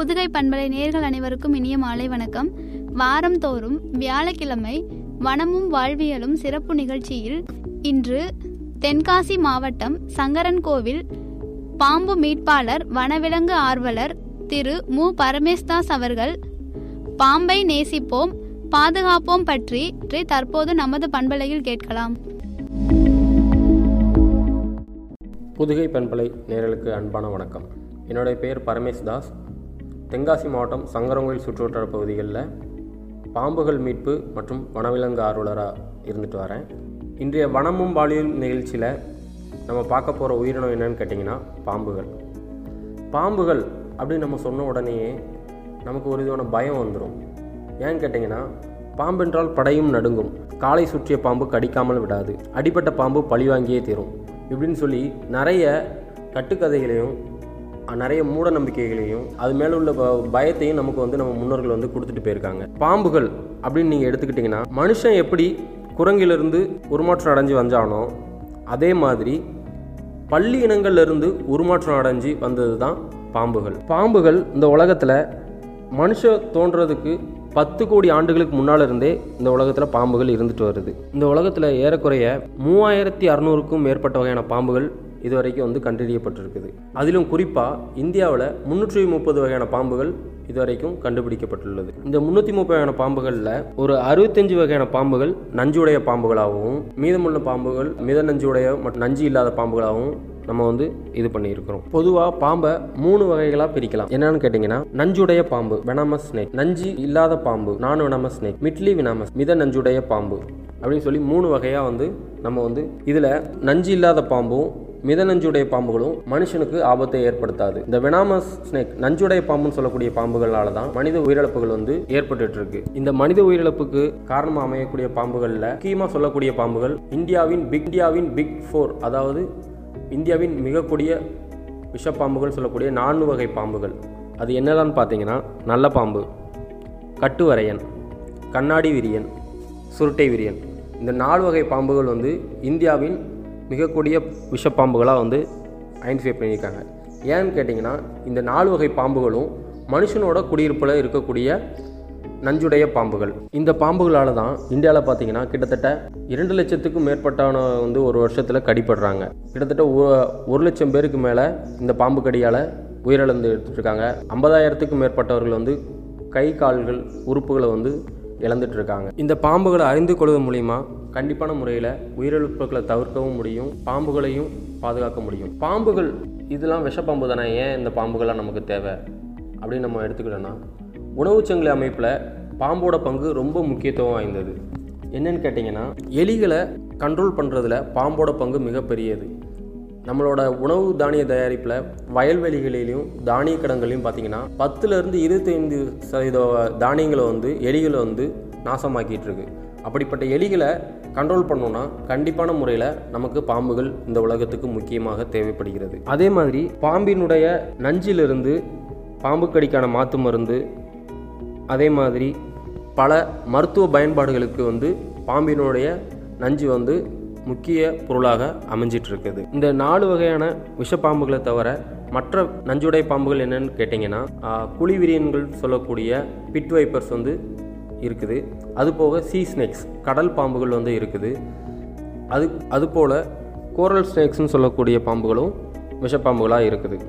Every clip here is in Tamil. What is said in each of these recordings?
புதுகை பண்பலை நேர்கள் அனைவருக்கும் இனிய மாலை வணக்கம் வாரந்தோறும் வியாழக்கிழமை வனமும் வாழ்வியலும் சிறப்பு நிகழ்ச்சியில் இன்று தென்காசி மாவட்டம் சங்கரன்கோவில் பாம்பு மீட்பாளர் வனவிலங்கு ஆர்வலர் திரு மு பரமேஸ்தாஸ் அவர்கள் பாம்பை நேசிப்போம் பாதுகாப்போம் பற்றி தற்போது நமது பண்பலையில் கேட்கலாம் புதுகை பண்பலை நேரலுக்கு அன்பான வணக்கம் என்னுடைய பெயர் பரமேஷ் தாஸ் தென்காசி மாவட்டம் சங்கரங்கோயில் சுற்றுவட்டார பகுதிகளில் பாம்புகள் மீட்பு மற்றும் வனவிலங்கு ஆர்வலராக இருந்துட்டு வரேன் இன்றைய வனமும் பாலியல் நிகழ்ச்சியில் நம்ம பார்க்க போகிற உயிரினம் என்னன்னு கேட்டிங்கன்னா பாம்புகள் பாம்புகள் அப்படின்னு நம்ம சொன்ன உடனேயே நமக்கு ஒரு விதமான பயம் வந்துடும் ஏன்னு கேட்டிங்கன்னா பாம்பென்றால் படையும் நடுங்கும் காலை சுற்றிய பாம்பு கடிக்காமல் விடாது அடிப்பட்ட பாம்பு பழிவாங்கியே தீரும் இப்படின்னு சொல்லி நிறைய கட்டுக்கதைகளையும் அஹ், நிறைய மூட நம்பிக்கைகளையும் அது மேலே உள்ள ப- பயத்தையும் நமக்கு வந்து நம்ம முன்னோர்கள் வந்து கொடுத்துட்டு போயிருக்காங்க பாம்புகள் அப்படின்னு நீங்கள் எடுத்துக்கிட்டிங்கன்னா மனுஷன் எப்படி குரங்கிலிருந்து உருமாற்றம் அடைஞ்சு வந்தானோ அதே மாதிரி பள்ளி இனங்கள்ல இருந்து உருமாற்றம் அடைஞ்சு வந்தது தான் பாம்புகள் பாம்புகள் இந்த உலகத்தில் மனுஷ தோன்றதுக்கு பத்து கோடி ஆண்டுகளுக்கு முன்னால் இருந்தே இந்த உலகத்தில் பாம்புகள் இருந்துட்டு வருது இந்த உலகத்தில் ஏறக்குறைய மூவாயிரத்தி அறநூறுக்கும் மேற்பட்ட வகையான பாம்புகள் இது வரைக்கும் வந்து கண்டறியப்பட்டிருக்குது அதிலும் குறிப்பாக இந்தியாவில் முந்நூற்றி முப்பது வகையான பாம்புகள் இது வரைக்கும் கண்டுபிடிக்கப்பட்டுள்ளது இந்த முந்நூற்றி முப்பது வகையான பாம்புகளில் ஒரு அறுபத்தஞ்சு வகையான பாம்புகள் நஞ்சுடைய பாம்புகளாகவும் மீதமுள்ள பாம்புகள் மித நஞ்சுடைய மற்றும் நஞ்சு இல்லாத பாம்புகளாகவும் நம்ம வந்து இது பண்ணியிருக்கிறோம் பொதுவாக பாம்பை மூணு வகைகளாக பிரிக்கலாம் என்னன்னு கேட்டிங்கன்னா நஞ்சுடைய பாம்பு வெனாமஸ் ஸ்னேக் நஞ்சு இல்லாத பாம்பு நான் வெனாமஸ் ஸ்னேக் மிட்லி வினாமஸ் மித நஞ்சுடைய பாம்பு அப்படின்னு சொல்லி மூணு வகையாக வந்து நம்ம வந்து இதில் நஞ்சு இல்லாத பாம்பும் மித நஞ்சுடைய பாம்புகளும் மனுஷனுக்கு ஆபத்தை ஏற்படுத்தாது இந்த வெனாமஸ் ஸ்னேக் நஞ்சுடைய பாம்புன்னு சொல்லக்கூடிய பாம்புகளால தான் மனித உயிரிழப்புகள் வந்து ஏற்பட்டுட்டு இருக்கு இந்த மனித உயிரிழப்புக்கு காரணமாக அமையக்கூடிய பாம்புகளில் முக்கியமாக சொல்லக்கூடிய பாம்புகள் இந்தியாவின் பிக் இந்தியாவின் பிக் ஃபோர் அதாவது இந்தியாவின் மிக கொடிய விஷப்பாம்புகள் சொல்லக்கூடிய நான்கு வகை பாம்புகள் அது என்னதான்னு பார்த்தீங்கன்னா நல்ல பாம்பு கட்டுவரையன் கண்ணாடி விரியன் சுருட்டை விரியன் இந்த நாலு வகை பாம்புகள் வந்து இந்தியாவின் மிக கொடிய விஷப்பாம்புகளாக வந்து ஐடென்டிஃபை பண்ணியிருக்காங்க ஏன்னு கேட்டிங்கன்னா இந்த நாலு வகை பாம்புகளும் மனுஷனோட குடியிருப்பில் இருக்கக்கூடிய நஞ்சுடைய பாம்புகள் இந்த பாம்புகளால் தான் இந்தியாவில் பார்த்தீங்கன்னா கிட்டத்தட்ட இரண்டு லட்சத்துக்கும் மேற்பட்டவன வந்து ஒரு வருஷத்தில் கடிப்படுறாங்க கிட்டத்தட்ட ஒ- ஒரு லட்சம் பேருக்கு மேலே இந்த பாம்பு கடியால் உயிரிழந்து இருக்காங்க ஐம்பதாயிரத்துக்கும் மேற்பட்டவர்கள் வந்து கை கால்கள் உறுப்புகளை வந்து இழந்துட்டு இருக்காங்க இந்த பாம்புகளை அறிந்து கொள்வது மூலிமா கண்டிப்பான முறையில் உயிரிழப்புகளை தவிர்க்கவும் முடியும் பாம்புகளையும் பாதுகாக்க முடியும் பாம்புகள் இதெல்லாம் விஷப்பாம்பு தானே ஏன் இந்த பாம்புகள்லாம் நமக்கு தேவை அப்படின்னு நம்ம எடுத்துக்கிட்டோன்னா உணவுச் சங்கிலி அமைப்பில் பாம்போட பங்கு ரொம்ப முக்கியத்துவம் வாய்ந்தது என்னன்னு கேட்டிங்கன்னா எலிகளை கண்ட்ரோல் பண்ணுறதுல பாம்போட பங்கு மிகப்பெரியது நம்மளோட உணவு தானிய தயாரிப்பில் வயல்வெளிகளிலையும் தானிய கிடங்குலையும் பார்த்தீங்கன்னா பத்துலேருந்து இருபத்தைந்து சதவீத தானியங்களை வந்து எலிகளை வந்து நாசமாக்கிட்டு இருக்கு அப்படிப்பட்ட எலிகளை கண்ட்ரோல் பண்ணோம்னா கண்டிப்பான முறையில் நமக்கு பாம்புகள் இந்த உலகத்துக்கு முக்கியமாக தேவைப்படுகிறது அதே மாதிரி பாம்பினுடைய நஞ்சிலிருந்து பாம்பு கடிக்கான மாற்று மருந்து அதே மாதிரி பல மருத்துவ பயன்பாடுகளுக்கு வந்து பாம்பினுடைய நஞ்சு வந்து முக்கிய பொருளாக அமைஞ்சிட்டு இருக்குது இந்த நாலு வகையான விஷப்பாம்புகளை தவிர மற்ற நஞ்சுடைய பாம்புகள் என்னன்னு கேட்டிங்கன்னா ஆஹ், குழிவிரியன்கள் சொல்லக்கூடிய பிட் வைப்பர்ஸ் வந்து இருக்குது அதுபோக சீ ஸ்னேக்ஸ் கடல் பாம்புகள் வந்து இருக்குது அது அதுபோல் கோரல் ஸ்னேக்ஸ்னு சொல்லக்கூடிய பாம்புகளும் விஷப்பாம்புகளாக இருக்குது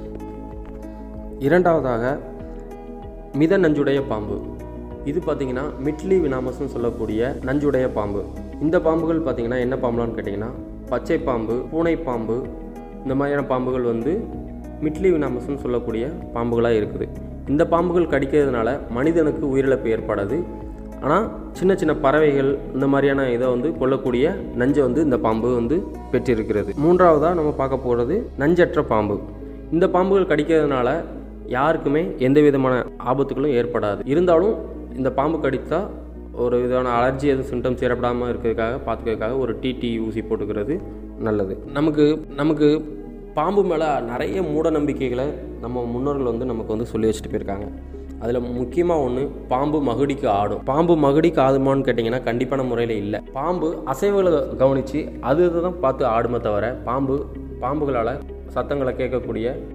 இரண்டாவதாக மித நஞ்சுடைய பாம்பு இது பார்த்தீங்கன்னா மிட்லி வினாமஸ்னு சொல்லக்கூடிய நஞ்சுடைய பாம்பு இந்த பாம்புகள் பார்த்தீங்கன்னா என்ன பாம்புலான்னு கேட்டிங்கன்னா பச்சை பாம்பு பூனை பாம்பு இந்த மாதிரியான பாம்புகள் வந்து மிட்லி வினாமஸ்னு சொல்லக்கூடிய பாம்புகளாக இருக்குது இந்த பாம்புகள் கடிக்கிறதுனால மனிதனுக்கு உயிரிழப்பு ஏற்படாது ஆனால் சின்ன சின்ன பறவைகள் இந்த மாதிரியான இதை வந்து கொல்லக்கூடிய நஞ்சை வந்து இந்த பாம்பு வந்து பெற்றிருக்கிறது மூன்றாவதாக நம்ம பார்க்க போகிறது நஞ்சற்ற பாம்பு இந்த பாம்புகள் கடிக்கிறதுனால யாருக்குமே எந்த விதமான ஆபத்துகளும் ஏற்படாது இருந்தாலும் இந்த பாம்பு கடித்தா ஒரு விதமான அலர்ஜி எதுவும் சிம்டம்ஸ் ஏற்படாமல் இருக்கிறதுக்காக பார்த்துக்கிறதுக்காக ஒரு டிடி ஊசி போட்டுக்கிறது நல்லது நமக்கு நமக்கு பாம்பு மேலே நிறைய மூட நம்பிக்கைகளை நம்ம முன்னோர்கள் வந்து நமக்கு வந்து சொல்லி வச்சுட்டு போயிருக்காங்க அதில் முக்கியமாக ஒன்று பாம்பு மகுடிக்கு ஆடும் பாம்பு மகுடிக்கு ஆடுமான்னு கேட்டிங்கன்னா கண்டிப்பான முறையில் இல்லை பாம்பு அசைவுகளை கவனித்து அது தான் பார்த்து ஆடுமே தவிர பாம்பு பாம்புகளால் சத்தங்களை கேட்கக்கூடிய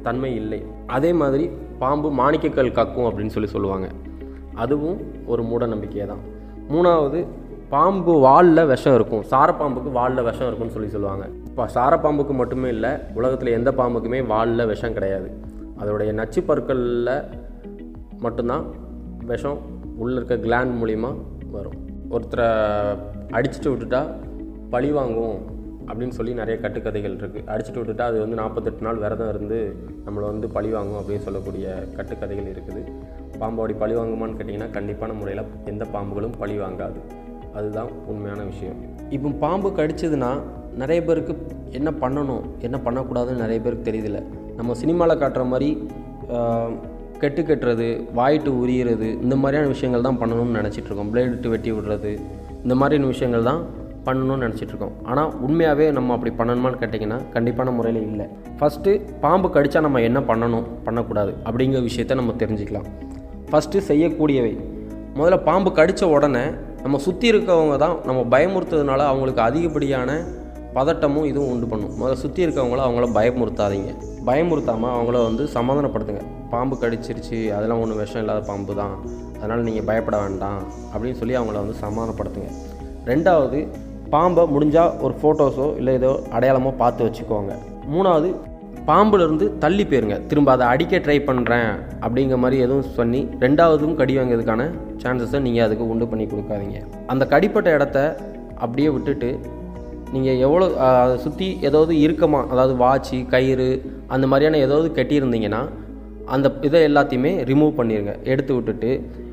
தன்மை இல்லை அதே மாதிரி பாம்பு மாணிக்கக்கல் கக்கும் அப்படின்னு சொல்லி சொல்லுவாங்க அதுவும் ஒரு மூட நம்பிக்கை தான் மூணாவது பாம்பு வாலில் விஷம் இருக்கும் சாரப்பாம்புக்கு வாலில் விஷம் இருக்கும்னு சொல்லி சொல்லுவாங்க இப்போ சாரப்பாம்புக்கு மட்டுமே இல்லை உலகத்தில் எந்த பாம்புக்குமே வாலில் விஷம் கிடையாது அதோடைய நச்சு பற்களில் மட்டும்தான் விஷம் உள்ளே இருக்க கிளாண்ட் மூலிமா வரும் ஒருத்தரை அடிச்சுட்டு விட்டுட்டா பழி வாங்கும் அப்படின்னு சொல்லி நிறைய கட்டுக்கதைகள் இருக்குது அடிச்சுட்டு விட்டுட்டா அது வந்து நாற்பத்தெட்டு நாள் விரதம் இருந்து நம்மளை வந்து பழி வாங்கும் அப்படின்னு சொல்லக்கூடிய கட்டுக்கதைகள் இருக்குது பாம்போடி பழி வாங்குமான்னு கேட்டிங்கன்னா கண்டிப்பான முறையில் எந்த பாம்புகளும் பழி வாங்காது அதுதான் உண்மையான விஷயம் இப்போ பாம்பு கடிச்சதுன்னா நிறைய பேருக்கு என்ன பண்ணணும் என்ன பண்ணக்கூடாதுன்னு நிறைய பேருக்கு தெரியுதில்ல நம்ம சினிமாவில் காட்டுற மாதிரி ஆஹ், கெட்டு கட்டுறது வாயிட்டு உரியிறது இந்த மாதிரியான விஷயங்கள் தான் பண்ணணும்னு நினச்சிட்டு இருக்கோம் பிளேடிட்டு வெட்டி விடுறது இந்த மாதிரியான விஷயங்கள் தான் பண்ணணும்னு நினச்சிட்டு இருக்கோம் ஆனால் உண்மையாகவே நம்ம அப்படி பண்ணணுமான்னு கேட்டிங்கன்னா கண்டிப்பான முறையில் இல்லை ஃபஸ்ட்டு பாம்பு கடித்தா நம்ம என்ன பண்ணணும் பண்ணக்கூடாது அப்படிங்கிற விஷயத்த நம்ம தெரிஞ்சுக்கலாம் ஃபஸ்ட்டு செய்யக்கூடியவை முதல்ல பாம்பு கடித்த உடனே நம்ம சுற்றி இருக்கவங்க தான் நம்ம பயமுறுத்துறதுனால அவங்களுக்கு அதிகப்படியான பதட்டமும் இதுவும் உண்டு பண்ணும் முதல்ல சுற்றி இருக்கவங்கள அவங்கள பயமுறுத்தாதீங்க பயமுறுத்தாமல் அவங்கள வந்து சமாதானப்படுத்துங்க பாம்பு கடிச்சிருச்சு அதெல்லாம் ஒன்றும் விஷம் இல்லாத பாம்பு தான் அதனால் நீங்கள் பயப்பட வேண்டாம் அப்படின்னு சொல்லி அவங்கள வந்து சமாதானப்படுத்துங்க ரெண்டாவது பாம்பை முடிஞ்சால் ஒரு ஃபோட்டோஸோ இல்லை ஏதோ அடையாளமோ பார்த்து வச்சுக்கோங்க மூணாவது பாம்புலேருந்து தள்ளி போயிருங்க திரும்ப அதை அடிக்க ட்ரை பண்ணுறேன் அப்படிங்கிற மாதிரி எதுவும் சொல்லி ரெண்டாவதும் கடி வாங்கிறதுக்கான சான்சஸை நீங்கள் அதுக்கு உண்டு பண்ணி கொடுக்காதீங்க அந்த கடிப்பட்ட இடத்த அப்படியே விட்டுட்டு நீங்கள் எவ்வளோ அஹ், அதை சுற்றி ஏதாவது இறுக்கமாக அதாவது வாட்சி கயிறு அந்த மாதிரியான ஏதாவது கட்டியிருந்தீங்கன்னா அந்த இதை எல்லாத்தையுமே ரிமூவ் பண்ணிடுங்க எடுத்து விட்டுட்டு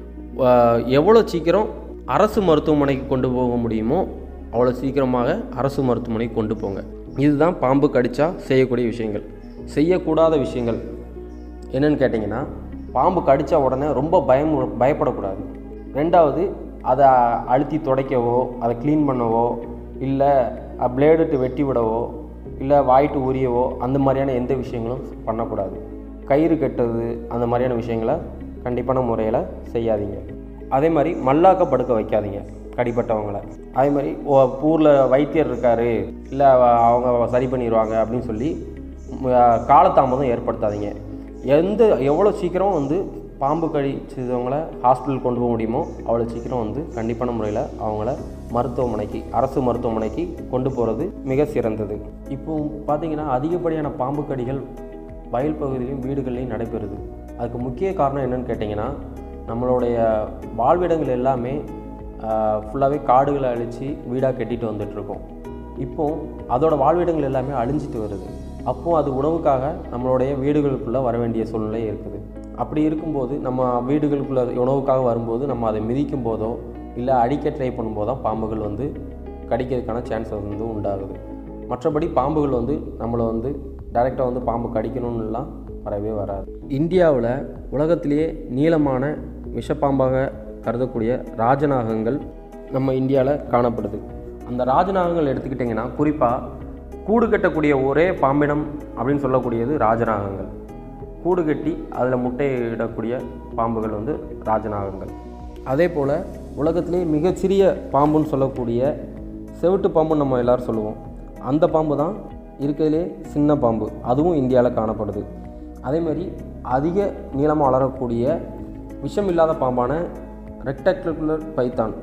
அஹ், எவ்வளோ சீக்கிரம் அரசு மருத்துவமனைக்கு கொண்டு போக முடியுமோ அவ்வளோ சீக்கிரமாக அரசு மருத்துவமனைக்கு கொண்டு போங்க இதுதான் பாம்பு கடிச்சா செய்யக்கூடிய விஷயங்கள் செய்யக்கூடாத விஷயங்கள் என்னன்னு கேட்டிங்கன்னா பாம்பு கடித்த உடனே ரொம்ப பயம் பயப்படக்கூடாது ரெண்டாவது அதை அழுத்தி துடைக்கவோ அதை க்ளீன் பண்ணவோ இல்லை பிளேடுட்டு வெட்டி விடவோ இல்லை வாயிட்டு உரியவோ அந்த மாதிரியான எந்த விஷயங்களும் பண்ணக்கூடாது கயிறு கட்டுறது அந்த மாதிரியான விஷயங்களை கண்டிப்பான முறையில் செய்யாதீங்க அதே மாதிரி மல்லாக்க படுக்க வைக்காதீங்க கடிப்பட்டவங்கள அதே மாதிரி ஊரில் வைத்தியர் இருக்காரு இல்லை அவங்க சரி பண்ணிடுவாங்க அப்படின்னு சொல்லி ம, காலதாமதம் ஏற்படுத்தாதீங்க எந்த எவ்வளோ சீக்கிரம் வந்து பாம்பு கடிச்சவங்கள ஹாஸ்பிட்டல் கொண்டு போக முடியுமோ அவ்வளோ சீக்கிரம் வந்து கண்டிப்பான முறையில் அவங்கள மருத்துவமனைக்கு அரசு மருத்துவமனைக்கு கொண்டு போகிறது மிக சிறந்தது இப்போ பார்த்தீங்கன்னா அதிகப்படியான பாம்பு கடிகள் வயல் பகுதியிலையும் வீடுகள்லையும் நடைபெறுது அதுக்கு முக்கிய காரணம் என்னன்னு கேட்டிங்கன்னா நம்மளுடைய வாழ்விடங்கள் எல்லாமே ஃபுல்லாகவே காடுகளை அழித்து வீடாக கட்டிட்டு வந்துட்டுருக்கோம் இப்போ அதோட வாழ்விடங்கள் எல்லாமே அழிஞ்சிட்டு வருது அப்போ அது உணவுக்காக நம்மளுடைய வீடுகளுக்குள்ளே வர வேண்டிய சூழ்நிலை இருக்குது அப்படி இருக்கும்போது நம்ம வீடுகளுக்குள்ள உணவுக்காக வரும்போது நம்ம அதை மிதிக்கும் போதோ இல்லை அடிக்க ட்ரை பண்ணும்போது தான் பாம்புகள் வந்து கடிக்கிறதுக்கான சான்ஸ் வந்து உண்டாகுது மற்றபடி பாம்புகள் வந்து நம்மளை வந்து டைரெக்டாக வந்து பாம்பு கடிக்கணும்னுலாம் வரவே வராது இந்தியாவில் உலகத்திலேயே நீளமான விஷப்பாம்பாக கருதக்கூடிய ராஜநாகங்கள் நம்ம இந்தியாவில் காணப்படுது அந்த ராஜநாகங்கள் எடுத்துக்கிட்டிங்கன்னா குறிப்பாக கூடு கட்டக்கூடிய ஒரே பாம்பினம் அப்படின்னு சொல்லக்கூடியது ராஜநாகங்கள் கூடு கட்டி அதில் முட்டையிடக்கூடிய பாம்புகள் வந்து ராஜநாகங்கள் அதே போல் உலகத்திலே மிகச்சிறிய பாம்புன்னு சொல்லக்கூடிய செவிட்டு பாம்புன்னு நம்ம எல்லாரும் சொல்லுவோம் அந்த பாம்பு தான் இருக்கிறதுலே சின்ன பாம்பு அதுவும் இந்தியாவில் காணப்படுது அதே மாதிரி அதிக நீளமாக வளரக்கூடிய விஷம் இல்லாத பாம்பான ரெக்டாக்குலர் பைத்தான்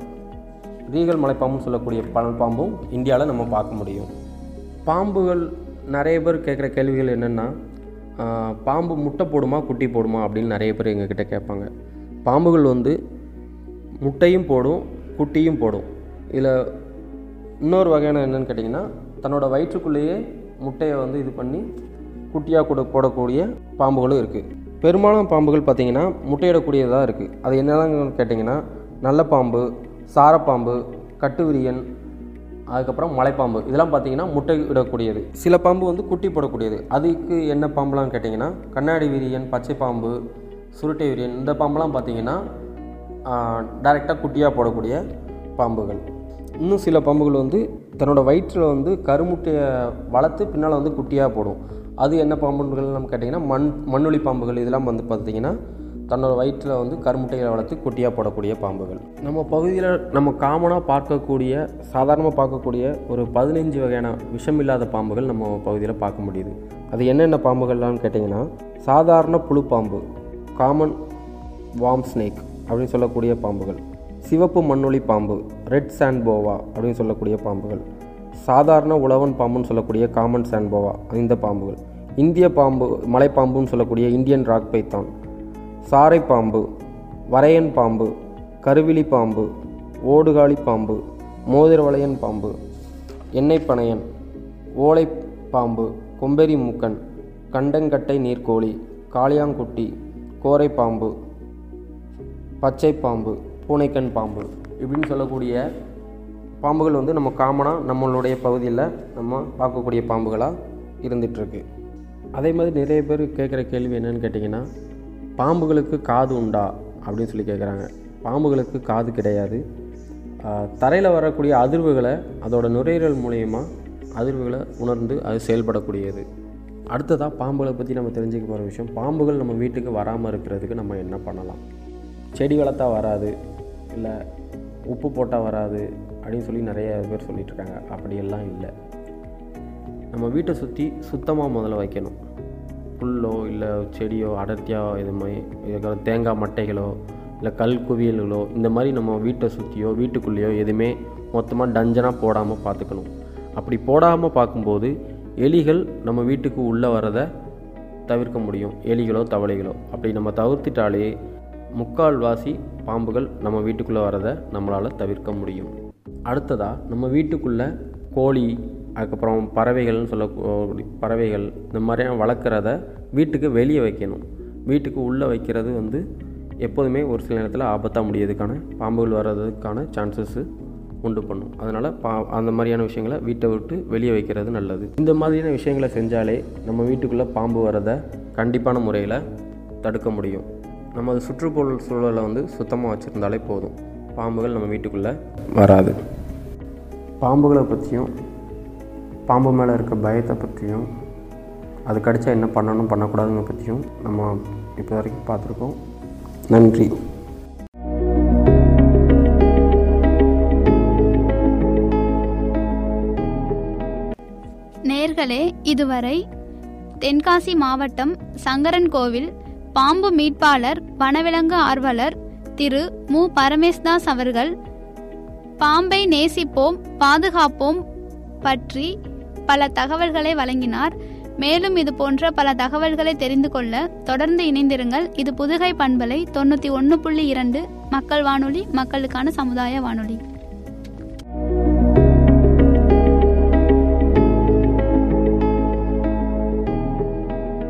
ரீகல் மலைப்பாம்புன்னு சொல்லக்கூடிய பனல் பாம்பும் இந்தியாவில் நம்ம பார்க்க முடியும் பாம்புகள் நிறைய பேர் கேட்குற கேள்விகள் என்னென்னா ஆஹ், பாம்பு முட்டை போடுமா குட்டி போடுமா அப்படின்னு நிறைய பேர் எங்ககிட்ட கேட்பாங்க பாம்புகள் வந்து முட்டையும் போடும் குட்டியும் போடும் இதில் இன்னொரு வகையான என்னன்னு கேட்டிங்கன்னா தன்னோட வயிற்றுக்குள்ளேயே முட்டையை வந்து இது பண்ணி குட்டியாக கூட போடக்கூடிய பாம்புகளும் இருக்குது பெரும்பாலான பாம்புகள் பார்த்திங்கன்னா முட்டையிடக்கூடியதாக இருக்குது அது என்னதான் கேட்டிங்கன்னா நல்ல பாம்பு சாரப்பாம்பு கட்டுவிரியன் அதுக்கப்புறம் மலைப்பாம்பு இதெல்லாம் பார்த்தீங்கன்னா முட்டை இடக்கூடியது சில பாம்பு வந்து குட்டி போடக்கூடியது அதுக்கு என்ன பாம்புலாம் கேட்டிங்கன்னா கண்ணாடி விரியன் பச்சை பாம்பு சுருட்டை விரியன் இந்த பாம்புலாம் பார்த்தீங்கன்னா டைரெக்டாக குட்டியாக போடக்கூடிய பாம்புகள் இன்னும் சில பாம்புகள் வந்து தன்னோட வயிற்றில் வந்து கருமுட்டையை வளர்த்து பின்னால் வந்து குட்டியாக போடும் அது என்ன பாம்புகள் நம்ம கேட்டிங்கன்னா மண் மண்ணுளி பாம்புகள் இதெல்லாம் வந்து பார்த்திங்கன்னா தன்னோட வயிற்றில் வந்து கருமுட்டைகளை வளர்த்து குட்டியாக போடக்கூடிய பாம்புகள் நம்ம பகுதியில் நம்ம காமனாக பார்க்கக்கூடிய சாதாரணமாக பார்க்கக்கூடிய ஒரு பதினஞ்சு வகையான விஷமில்லாத பாம்புகள் நம்ம பகுதியில் பார்க்க முடியுது அது என்னென்ன பாம்புகள்லாம்னு கேட்டிங்கன்னா சாதாரண புழுப்பாம்பு காமன் வார்ம் ஸ்னேக் அப்படின்னு சொல்லக்கூடிய பாம்புகள் சிவப்பு மண்ணொளி பாம்பு ரெட் சாண்ட் போவா அப்படின்னு சொல்லக்கூடிய பாம்புகள் சாதாரண உழவன் பாம்புன்னு சொல்லக்கூடிய காமன் சாண்ட் போவா இந்த பாம்புகள் இந்திய பாம்பு மலைப்பாம்புன்னு சொல்லக்கூடிய இந்தியன் ராக் பைத்தான் சாரை பாம்பு வரையன் பாம்பு கருவிழி பாம்பு ஓடுகாலி பாம்பு மோதிரவளையன் பாம்பு எண்ணெய் பனையன் ஓலை பாம்பு கொம்பெரி மூக்கன் கண்டங்கட்டை நீர்க்கோழி காளியாங்குட்டி கோரை பாம்பு பச்சை பாம்பு பூனைக்கண் பாம்பு இப்படின்னு சொல்லக்கூடிய பாம்புகள் வந்து நம்ம காமனாக நம்மளுடைய பகுதியில் நம்ம பார்க்கக்கூடிய பாம்புகளாக இருந்துகிட்ருக்கு அதே மாதிரி நிறைய பேர் கேட்குற கேள்வி என்னன்னு கேட்டிங்கன்னா பாம்புகளுக்கு காது உண்டா அப்படின்னு சொல்லி கேட்குறாங்க பாம்புகளுக்கு காது கிடையாது தரையில் வரக்கூடிய அதிர்வுகளை அதோட நுரையீரல் மூலயமா அதிர்வுகளை உணர்ந்து அது செயல்படக்கூடியது அடுத்ததாக பாம்புகளை பற்றி நம்ம தெரிஞ்சுக்க போகிற விஷயம் பாம்புகள் நம்ம வீட்டுக்கு வராமல் இருக்கிறதுக்கு நம்ம என்ன பண்ணலாம் செடி வளர்த்தா வராது இல்லை உப்பு போட்டால் வராது அப்படின்னு சொல்லி நிறைய பேர் சொல்லிட்டு இருக்காங்க அப்படியெல்லாம் இல்லை நம்ம வீட்டை சுற்றி சுத்தமாக முதல்ல வைக்கணும் புல்லோ இல்லை செடியோ அடர்த்தியாக இது மாதிரி இருக்கிற தேங்காய் மட்டைகளோ இல்லை கல் குவியல்களோ இந்த மாதிரி நம்ம வீட்டை சுற்றியோ வீட்டுக்குள்ளேயோ எதுவுமே மொத்தமாக டஞ்சனாக போடாமல் பார்த்துக்கணும் அப்படி போடாமல் பார்க்கும்போது எலிகள் நம்ம வீட்டுக்கு உள்ளே வரதை தவிர்க்க முடியும் எலிகளோ தவளைகளோ அப்படி நம்ம தவிர்த்துட்டாலே முக்கால்வாசி பாம்புகள் நம்ம வீட்டுக்குள்ளே வரதை நம்மளால் தவிர்க்க முடியும் அடுத்ததாக நம்ம வீட்டுக்குள்ளே கோழி அதுக்கப்புறம் பறவைகள்னு சொல்ல பறவைகள் இந்த மாதிரியான வளர்க்குறத வீட்டுக்கு வெளியே வைக்கணும் வீட்டுக்கு உள்ளே வைக்கிறது வந்து எப்போதுமே ஒரு சில நேரத்தில் ஆபத்தாக முடியறதுக்கான பாம்புகள் வர்றதுக்கான சான்சஸ்ஸு உண்டு பண்ணும் அதனால் பா அந்த மாதிரியான விஷயங்களை வீட்டை விட்டு வெளியே வைக்கிறது நல்லது இந்த மாதிரியான விஷயங்களை செஞ்சாலே நம்ம வீட்டுக்குள்ளே பாம்பு வரதை கண்டிப்பான முறையில் தடுக்க முடியும் நமது சுற்றுப்புற சூழலை வந்து சுத்தமாக வச்சுருந்தாலே போதும் பாம்புகள் நம்ம வீட்டுக்குள்ளே வராது பாம்புகளை பற்றியும் பாம்பு மேலே இருக்க பயத்தை பற்றியும் அது கடிச்சா என்ன பண்ணணும் பண்ணக்கூடாதுங்க பற்றியும் நம்ம இப்போ வரைக்கும் பார்த்துருக்கோம் நன்றி நேர்களே இதுவரை தென்காசி மாவட்டம் சங்கரன் கோவில் பாம்பு மீட்பாளர் வனவிலங்கு ஆர்வலர் திரு மு பரமேஸ்தாஸ் அவர்கள் பாம்பை நேசிப்போம் பாதுகாப்போம் பற்றி பல தகவல்களை வழங்கினார் மேலும் இது போன்ற பல தகவல்களை தெரிந்து கொள்ள தொடர்ந்து இணைந்திருங்கள் இது புதுகை பண்பலை தொண்ணூற்றி ஒன்று புள்ளி இரண்டு மக்கள் வானொலி மக்களுக்கான சமுதாய வானொலி